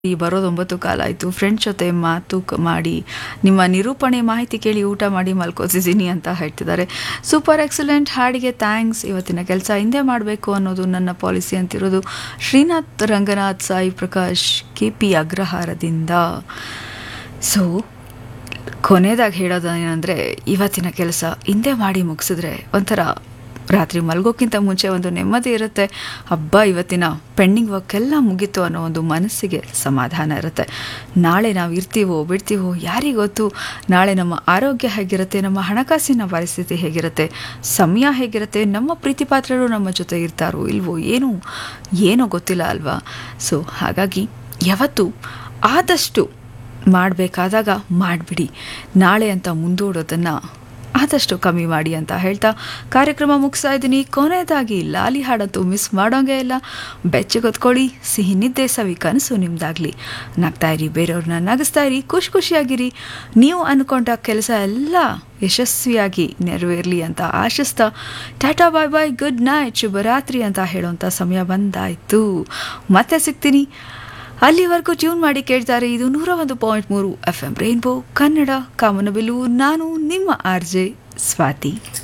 ಈ ಬರೋದು ಒಂಬತ್ತು ಕಾಲ ಆಯಿತು ಫ್ರೆಂಡ್ಸ್ ಜೊತೆ ಮಾತು ಕ- ಮಾಡಿ ನಿಮ್ಮ ನಿರೂಪಣೆ ಮಾಹಿತಿ ಕೇಳಿ ಊಟ ಮಾಡಿ ಮಲ್ಕೋತಿದ್ದೀನಿ ಅಂತ ಹೇಳ್ತಿದ್ದಾರೆ ಸೂಪರ್ ಎಕ್ಸಲೆಂಟ್ ಹಾಡಿಗೆ ಥ್ಯಾಂಕ್ಸ್ ಇವತ್ತಿನ ಕೆಲಸ ಹಿಂದೆ ಮಾಡಬೇಕು ಅನ್ನೋದು ನನ್ನ ಪಾಲಿಸಿ ಅಂತಿರೋದು ಶ್ರೀನಾಥ್ ರಂಗನಾಥ್ ಸಾಯಿ ಪ್ರಕಾಶ್ ಕೆ ಪಿ ಅಗ್ರಹಾರದಿಂದ ಸೊ ಕೊನೆಯದಾಗಿ ಹೇಳೋದೇನೆಂದರೆ ಇವತ್ತಿನ ಕೆಲಸ ಹಿಂದೆ ಮಾಡಿ ಮುಗಿಸಿದ್ರೆ ಒಂಥರ ರಾತ್ರಿ ಮಲ್ಗೋಕ್ಕಿಂತ ಮುಂಚೆ ಒಂದು ನೆಮ್ಮದಿ ಇರುತ್ತೆ ಹಬ್ಬ ಇವತ್ತಿನ ಪೆಂಡಿಂಗ್ ವರ್ಕ್ ಎಲ್ಲ ಮುಗೀತು ಅನ್ನೋ ಒಂದು ಮನಸ್ಸಿಗೆ ಸಮಾಧಾನ ಇರುತ್ತೆ ನಾಳೆ ನಾವು ಇರ್ತೀವೋ ಬಿಡ್ತೀವೋ ಯಾರಿಗೊತ್ತು ನಾಳೆ ನಮ್ಮ ಆರೋಗ್ಯ ಹೇಗಿರುತ್ತೆ ನಮ್ಮ ಹಣಕಾಸಿನ ಪರಿಸ್ಥಿತಿ ಹೇಗಿರುತ್ತೆ ಸಮಯ ಹೇಗಿರುತ್ತೆ ನಮ್ಮ ಪ್ರೀತಿ ಪಾತ್ರರು ನಮ್ಮ ಜೊತೆ ಇರ್ತಾರೋ ಇಲ್ವೋ ಏನು ಏನೋ ಗೊತ್ತಿಲ್ಲ ಅಲ್ವಾ ಸೊ ಹಾಗಾಗಿ ಯಾವತ್ತು ಆದಷ್ಟು ಮಾಡಬೇಕಾದಾಗ ಮಾಡಿಬಿಡಿ ನಾಳೆ ಅಂತ ಮುಂದೂಡೋದನ್ನು ಆದಷ್ಟು ಕಮ್ಮಿ ಮಾಡಿ ಅಂತ ಹೇಳ್ತಾ ಕಾರ್ಯಕ್ರಮ ಮುಗಿಸ್ತಾ ಇದ್ದೀನಿ ಕೊನೆಯದಾಗಿ ಲಾಲಿ ಹಾಡಂತೂ ಮಿಸ್ ಮಾಡೋಂಗೆ ಇಲ್ಲ ಬೆಚ್ಚಗೊತ್ಕೊಳ್ಳಿ ಸಿಹಿ ನಿದ್ದೆ ಸವಿ ಕನಸು ನಿಮ್ದಾಗ್ಲಿ ನಗ್ತಾ ಇರಿ ಬೇರೆಯವ್ರನ್ನ ನಗಿಸ್ತಾ ಇರಿ ಖುಷಿ ಖುಷಿಯಾಗಿರಿ ನೀವು ಅಂದ್ಕೊಂಡ ಕೆಲಸ ಎಲ್ಲ ಯಶಸ್ವಿಯಾಗಿ ನೆರವೇರಲಿ ಅಂತ ಆಶಿಸ್ತಾ tata bye bye good night ಶುಭರಾತ್ರಿ ಅಂತ ಹೇಳೋಂಥ ಸಮಯ ಬಂದಾಯಿತು ಮತ್ತೆ ಸಿಗ್ತೀನಿ ಅಲ್ಲಿವರೆಗೂ ಟ್ಯೂನ್ ಮಾಡಿ ಕೇಳ್ತಾರೆ ಇದು ನೂರ ಒಂದು ಪಾಯಿಂಟ್ ಮೂರು ಎಫ್ ಎಂ ರೈನ್ಬೋ ಕನ್ನಡ ಕಾಮನಬಿಲ್ಲು ನಾನು ನಿಮ್ಮ ಆರ್ ಜೆ ಸ್ವಾತಿ